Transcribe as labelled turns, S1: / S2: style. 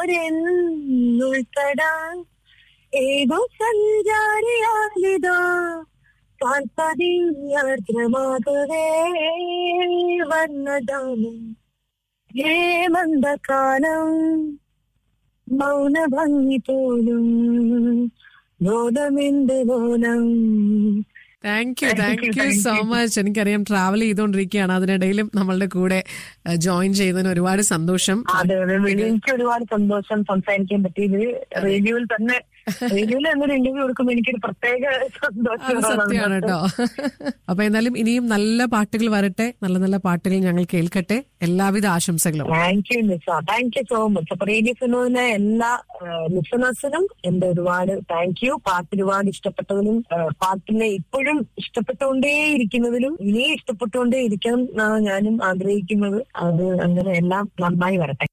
S1: ഉൾപ്പെടാൻ ഏതോ സഞ്ചാരിയാലിതാ കാൽപ്പതിയാർദ്രമാകവേ വന്നതാനും ഹേമന്തകാലം മൗനഭംഗി പോലും ബോധമെന്ത് മൗനം
S2: thank you
S1: Thank
S2: thank
S1: you,
S2: you
S1: thank
S2: so
S1: you.
S2: Much എനിക്കറിയാം ട്രാവൽ ചെയ്തുകൊണ്ടിരിക്കുകയാണ് അതിനിടയിലും നമ്മളുടെ കൂടെ ജോയിൻ ചെയ്തതിന് ഒരുപാട് സന്തോഷം
S1: അതെ അതെ എനിക്ക് ഒരുപാട് സന്തോഷം സംസാരിക്കാൻ പറ്റിയത് റേഡിയോയിൽ തന്നെ റേഡിയോയിൽ എന്നൊരു ഇന്റർവ്യൂ കൊടുക്കുമ്പോൾ എനിക്കൊരു പ്രത്യേക
S2: അത് സത്യമാണ്
S1: സന്തോഷം
S2: കേട്ടോ അപ്പൊ എന്നാലും ഇനിയും നല്ല പാട്ടുകൾ വരട്ടെ നല്ല നല്ല പാട്ടുകൾ ഞങ്ങൾ കേൾക്കട്ടെ എല്ലാവിധ ആശംസകളും
S1: thank you Nisa thank you so much അപ്പൊ റേഡിയോ സിനോവിലെ എല്ലാ ലിസണേഴ്സിനും എന്റെ ഒരുപാട് താങ്ക് യു പാട്ട് ഒരുപാട് ഇഷ്ടപ്പെട്ടതിനും ആ, പാട്ടിനെ ഇപ്പോഴും ഇഷ്ടപ്പെട്ടുകൊണ്ടേ ഇരിക്കുന്നതിലും ഇനിയും ഇഷ്ടപ്പെട്ടുകൊണ്ടേ ഇരിക്കണം എന്നാണ് ഞാനും ആഗ്രഹിക്കുന്നത് അത് അങ്ങനെ എല്ലാം നന്നായി വരട്ടെ